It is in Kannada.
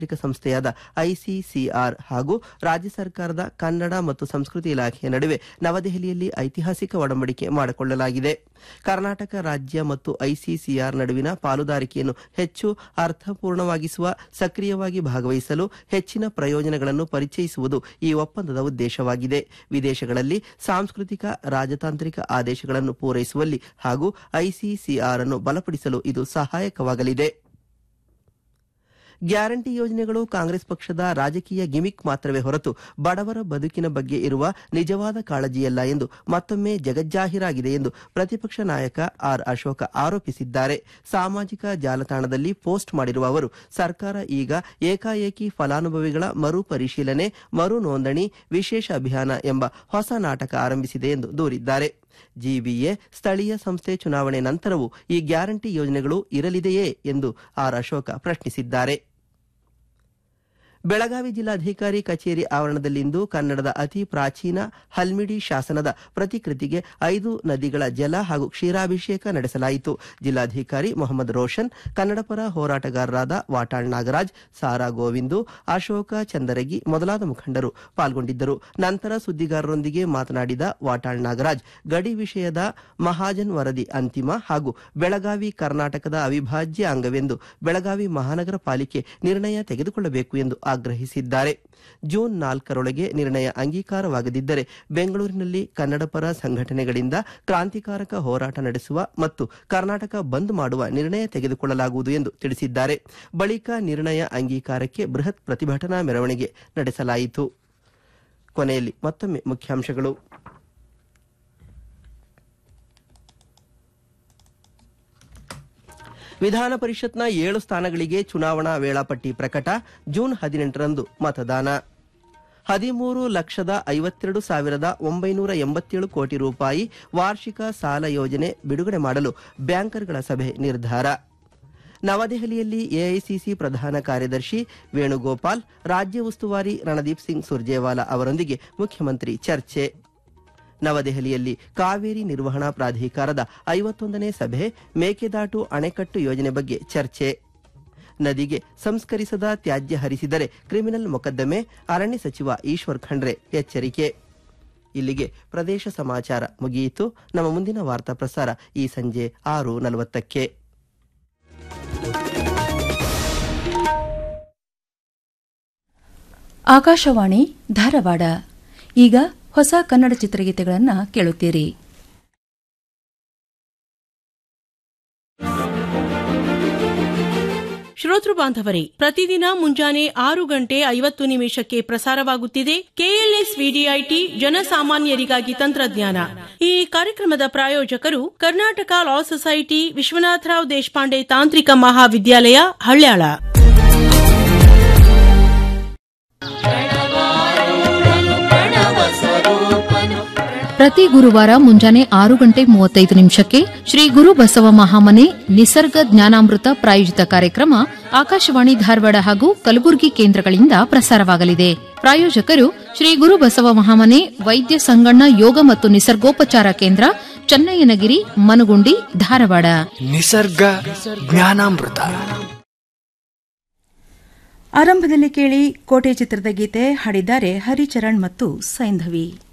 ತಾಂತ್ರಿಕ ಸಂಸ್ಥೆಯಾದ ಐಸಿಸಿಆರ್ ಹಾಗೂ ರಾಜ್ಯ ಸರ್ಕಾರದ ಕನ್ನಡ ಮತ್ತು ಸಂಸ್ಕೃತಿ ಇಲಾಖೆಯ ನಡುವೆ ನವದೆಹಲಿಯಲ್ಲಿ ಐತಿಹಾಸಿಕ ಒಡಂಬಡಿಕೆ ಮಾಡಿಕೊಳ್ಳಲಾಗಿದೆ ಕರ್ನಾಟಕ ರಾಜ್ಯ ಮತ್ತು ಐಸಿಸಿಆರ್ ನಡುವಿನ ಪಾಲುದಾರಿಕೆಯನ್ನು ಹೆಚ್ಚು ಅರ್ಥಪೂರ್ಣವಾಗಿಸುವ ಸಕ್ರಿಯವಾಗಿ ಭಾಗವಹಿಸಲು ಹೆಚ್ಚಿನ ಪ್ರಯೋಜನಗಳನ್ನು ಪರಿಚಯಿಸುವುದು ಈ ಒಪ್ಪಂದದ ಉದ್ದೇಶವಾಗಿದೆ ವಿದೇಶಗಳಲ್ಲಿ ಸಾಂಸ್ಕೃತಿಕ ರಾಜತಾಂತ್ರಿಕ ಆದೇಶಗಳನ್ನು ಪೂರೈಸುವಲ್ಲಿ ಹಾಗೂ ಐಸಿಸಿಆರ್ ಅನ್ನು ಬಲಪಡಿಸಲು ಇದು ಸಹಾಯಕವಾಗಲಿದೆ ಗ್ಯಾರಂಟಿ ಯೋಜನೆಗಳು ಕಾಂಗ್ರೆಸ್ ಪಕ್ಷದ ರಾಜಕೀಯ ಗಿಮಿಕ್ ಮಾತ್ರವೇ ಹೊರತು ಬಡವರ ಬದುಕಿನ ಬಗ್ಗೆ ಇರುವ ನಿಜವಾದ ಕಾಳಜಿಯಲ್ಲ ಎಂದು ಮತ್ತೊಮ್ಮೆ ಜಗಜ್ಜಾಹೀರಾಗಿದೆ ಎಂದು ಪ್ರತಿಪಕ್ಷ ನಾಯಕ ಆರ್ ಅಶೋಕ ಆರೋಪಿಸಿದ್ದಾರೆ ಸಾಮಾಜಿಕ ಜಾಲತಾಣದಲ್ಲಿ ಪೋಸ್ಟ್ ಮಾಡಿರುವ ಅವರು ಸರ್ಕಾರ ಈಗ ಏಕಾಏಕಿ ಫಲಾನುಭವಿಗಳ ಮರು ಪರಿಶೀಲನೆ ಮರು ನೋಂದಣಿ ವಿಶೇಷ ಅಭಿಯಾನ ಎಂಬ ಹೊಸ ನಾಟಕ ಆರಂಭಿಸಿದೆ ಎಂದು ದೂರಿದ್ದಾರೆ ಜಿಬಿಎ ಸ್ಥಳೀಯ ಸಂಸ್ಥೆ ಚುನಾವಣೆ ನಂತರವೂ ಈ ಗ್ಯಾರಂಟಿ ಯೋಜನೆಗಳು ಇರಲಿದೆಯೇ ಎಂದು ಆರ್ ಅಶೋಕ ಪ್ರಶ್ನಿಸಿದ್ದಾರೆ ಬೆಳಗಾವಿ ಜಿಲ್ಲಾಧಿಕಾರಿ ಕಚೇರಿ ಆವರಣದಲ್ಲಿಂದು ಕನ್ನಡದ ಅತಿ ಪ್ರಾಚೀನ ಹಲ್ಮಿಡಿ ಶಾಸನದ ಪ್ರತಿಕೃತಿಗೆ ಐದು ನದಿಗಳ ಜಲ ಹಾಗೂ ಕ್ಷೀರಾಭಿಷೇಕ ನಡೆಸಲಾಯಿತು ಜಿಲ್ಲಾಧಿಕಾರಿ ಮೊಹಮ್ಮದ್ ರೋಷನ್ ಕನ್ನಡ ಪರ ಹೋರಾಟಗಾರರಾದ ವಾಟಾಳ್ ನಾಗರಾಜ್ ಸಾರಾ ಗೋವಿಂದು ಅಶೋಕ ಚಂದರಗಿ ಮೊದಲಾದ ಮುಖಂಡರು ಪಾಲ್ಗೊಂಡಿದ್ದರು ನಂತರ ಸುದ್ದಿಗಾರರೊಂದಿಗೆ ಮಾತನಾಡಿದ ವಾಟಾಳ್ ನಾಗರಾಜ್ ಗಡಿ ವಿಷಯದ ಮಹಾಜನ್ ವರದಿ ಅಂತಿಮ ಹಾಗೂ ಬೆಳಗಾವಿ ಕರ್ನಾಟಕದ ಅವಿಭಾಜ್ಯ ಅಂಗವೆಂದು ಬೆಳಗಾವಿ ಮಹಾನಗರ ಪಾಲಿಕೆ ನಿರ್ಣಯ ತೆಗೆದುಕೊಳ್ಳಬೇಕು ಎಂದು ಆಗ್ರಹಿಸಿದ್ದಾರೆ ಜೂನ್ ನಾಲ್ಕರೊಳಗೆ ನಿರ್ಣಯ ಅಂಗೀಕಾರವಾಗದಿದ್ದರೆ ಬೆಂಗಳೂರಿನಲ್ಲಿ ಕನ್ನಡ ಪರ ಸಂಘಟನೆಗಳಿಂದ ಕ್ರಾಂತಿಕಾರಕ ಹೋರಾಟ ನಡೆಸುವ ಮತ್ತು ಕರ್ನಾಟಕ ಬಂದ್ ಮಾಡುವ ನಿರ್ಣಯ ತೆಗೆದುಕೊಳ್ಳಲಾಗುವುದು ಎಂದು ತಿಳಿಸಿದ್ದಾರೆ ಬಳಿಕ ನಿರ್ಣಯ ಅಂಗೀಕಾರಕ್ಕೆ ಬೃಹತ್ ಪ್ರತಿಭಟನಾ ಮೆರವಣಿಗೆ ನಡೆಸಲಾಯಿತು ಕೊನೆಯಲ್ಲಿ ಮತ್ತೊಮ್ಮೆ ಮುಖ್ಯಾಂಶಗಳು ವಿಧಾನ ಪರಿಷತ್ನ ಏಳು ಸ್ಥಾನಗಳಿಗೆ ಚುನಾವಣಾ ವೇಳಾಪಟ್ಟಿ ಪ್ರಕಟ ಜೂನ್ ಹದಿನೆಂಟರಂದು ಮತದಾನ ಹದಿಮೂರು ಲಕ್ಷದ ಐವತ್ತೆರಡು ಸಾವಿರದ ಒಂಬೈನೂರ ಎಂಬತ್ತೇಳು ಕೋಟಿ ರೂಪಾಯಿ ವಾರ್ಷಿಕ ಸಾಲ ಯೋಜನೆ ಬಿಡುಗಡೆ ಮಾಡಲು ಬ್ಯಾಂಕರ್ಗಳ ಸಭೆ ನಿರ್ಧಾರ ನವದೆಹಲಿಯಲ್ಲಿ ಎಐಸಿಸಿ ಪ್ರಧಾನ ಕಾರ್ಯದರ್ಶಿ ವೇಣುಗೋಪಾಲ್ ರಾಜ್ಯ ಉಸ್ತುವಾರಿ ರಣದೀಪ್ ಸಿಂಗ್ ಸುರ್ಜೇವಾಲಾ ಅವರೊಂದಿಗೆ ಮುಖ್ಯಮಂತ್ರಿ ಚರ್ಚೆ ನವದೆಹಲಿಯಲ್ಲಿ ಕಾವೇರಿ ನಿರ್ವಹಣಾ ಪ್ರಾಧಿಕಾರದ ಐವತ್ತೊಂದನೇ ಸಭೆ ಮೇಕೆದಾಟು ಅಣೆಕಟ್ಟು ಯೋಜನೆ ಬಗ್ಗೆ ಚರ್ಚೆ ನದಿಗೆ ಸಂಸ್ಕರಿಸದ ತ್ಯಾಜ್ಯ ಹರಿಸಿದರೆ ಕ್ರಿಮಿನಲ್ ಮೊಕದ್ದಮೆ ಅರಣ್ಯ ಸಚಿವ ಈಶ್ವರ್ ಖಂಡ್ರೆ ಎಚ್ಚರಿಕೆ ಇಲ್ಲಿಗೆ ಪ್ರದೇಶ ಸಮಾಚಾರ ಮುಗಿಯಿತು ನಮ್ಮ ಮುಂದಿನ ವಾರ್ತಾ ಪ್ರಸಾರ ಈ ಸಂಜೆ ಆರು ನಲವತ್ತಕ್ಕೆ ಆಕಾಶವಾಣಿ ಧಾರವಾಡ ಈಗ ಹೊಸ ಕನ್ನಡ ಚಿತ್ರಗೀತೆಗಳನ್ನು ಕೇಳುತ್ತೀರಿ ಶ್ರೋತೃ ಬಾಂಧವರೇ ಪ್ರತಿದಿನ ಮುಂಜಾನೆ ಆರು ಗಂಟೆ ಐವತ್ತು ನಿಮಿಷಕ್ಕೆ ಪ್ರಸಾರವಾಗುತ್ತಿದೆ ಕೆಎಲ್ಎಸ್ ವಿಡಿಐಟಿ ಜನಸಾಮಾನ್ಯರಿಗಾಗಿ ತಂತ್ರಜ್ಞಾನ ಈ ಕಾರ್ಯಕ್ರಮದ ಪ್ರಾಯೋಜಕರು ಕರ್ನಾಟಕ ಲಾ ಸೊಸೈಟಿ ವಿಶ್ವನಾಥರಾವ್ ದೇಶಪಾಂಡೆ ತಾಂತ್ರಿಕ ಮಹಾವಿದ್ಯಾಲಯ ಹಳ್ಯಾಳ ಪ್ರತಿ ಗುರುವಾರ ಮುಂಜಾನೆ ಆರು ಗಂಟೆ ಮೂವತ್ತೈದು ನಿಮಿಷಕ್ಕೆ ಶ್ರೀ ಗುರು ಬಸವ ಮಹಾಮನೆ ನಿಸರ್ಗ ಜ್ಞಾನಾಮೃತ ಪ್ರಾಯೋಜಿತ ಕಾರ್ಯಕ್ರಮ ಆಕಾಶವಾಣಿ ಧಾರವಾಡ ಹಾಗೂ ಕಲಬುರಗಿ ಕೇಂದ್ರಗಳಿಂದ ಪ್ರಸಾರವಾಗಲಿದೆ ಪ್ರಾಯೋಜಕರು ಶ್ರೀ ಗುರು ಬಸವ ಮಹಾಮನೆ ವೈದ್ಯ ಸಂಗಣ್ಣ ಯೋಗ ಮತ್ತು ನಿಸರ್ಗೋಪಚಾರ ಕೇಂದ್ರ ಚನ್ನಯ್ಯನಗಿರಿ ಮನಗುಂಡಿ ಧಾರವಾಡ ನಿಸರ್ಗ ಜ್ಞಾನಾಮೃತ ಆರಂಭದಲ್ಲಿ ಕೇಳಿ ಕೋಟೆ ಚಿತ್ರದ ಗೀತೆ ಹಾಡಿದ್ದಾರೆ ಹರಿಚರಣ್ ಮತ್ತು ಸೈಂಧವಿ